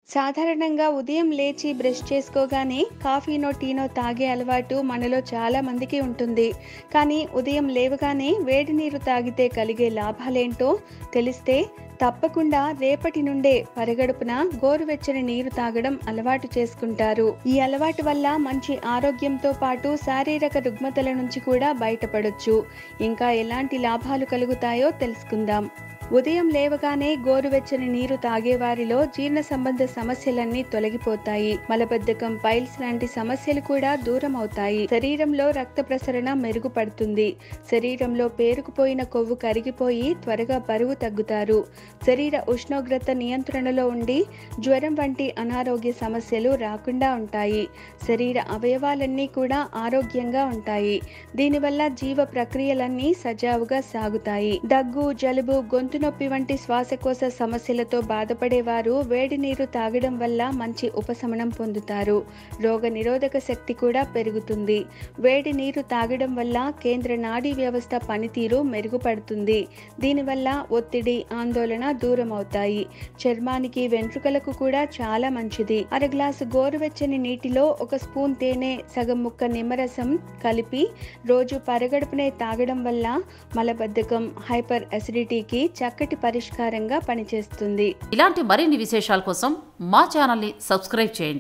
సాధారణంగా ఉదయం లేచి బ్రష్ చేసుకోగానే కాఫీనో టీనో తాగే అలవాటు మనలో చాలా మందికి ఉంటుంది కానీ ఉదయం లేవగానే వేడి నీరు తాగితే కలిగే లాభాలేంటో తెలిస్తే తప్పకుండా రేపటి నుండే పరగడుపున గోరువెచ్చని నీరు తాగడం అలవాటు చేసుకుంటారు ఈ అలవాటు వల్ల మంచి ఆరోగ్యంతో పాటు శారీరక రుగ్మతల నుంచి కూడా బయటపడొచ్చు ఇంకా ఎలాంటి లాభాలు కలుగుతాయో తెలుసుకుందాం ఉదయం లేవగానే గోరువెచ్చని నీరు తాగే వారిలో జీర్ణ సంబంధ సమస్యలన్నీ తొలగిపోతాయి మలబద్ధకం పైల్స్ లాంటి సమస్యలు కూడా దూరం అవుతాయి శరీరంలో రక్త ప్రసరణ మెరుగుపడుతుంది శరీరంలో పేరుకుపోయిన కొవ్వు కరిగిపోయి త్వరగా బరువు తగ్గుతారు శరీర ఉష్ణోగ్రత నియంత్రణలో ఉండి జ్వరం వంటి అనారోగ్య సమస్యలు రాకుండా ఉంటాయి శరీర అవయవాలన్నీ కూడా ఆరోగ్యంగా ఉంటాయి దీనివల్ల జీవ ప్రక్రియలన్నీ సజావుగా సాగుతాయి దగ్గు జలుబు గొంతు నొప్పి వంటి శ్వాసకోశ సమస్యలతో బాధపడేవారు వేడి నీరు తాగడం వల్ల మంచి ఉపశమనం పొందుతారు రోగ నిరోధక శక్తి కూడా పెరుగుతుంది వేడి నీరు తాగడం వల్ల కేంద్ర నాడీ వ్యవస్థ పనితీరు మెరుగుపడుతుంది దీనివల్ల ఒత్తిడి ఆందోళన దూరం అవుతాయి చర్మానికి వెంట్రుకలకు కూడా చాలా మంచిది అర గ్లాసు గోరువెచ్చని నీటిలో ఒక స్పూన్ తేనె సగం ముక్క నిమ్మరసం కలిపి రోజు పరగడుపునే తాగడం వల్ల మలబద్ధకం హైపర్ అసిడిటీకి చక్కటి పరిష్కారంగా పనిచేస్తుంది ఇలాంటి మరిన్ని విశేషాల కోసం మా ఛానల్ని సబ్స్క్రైబ్ చేయండి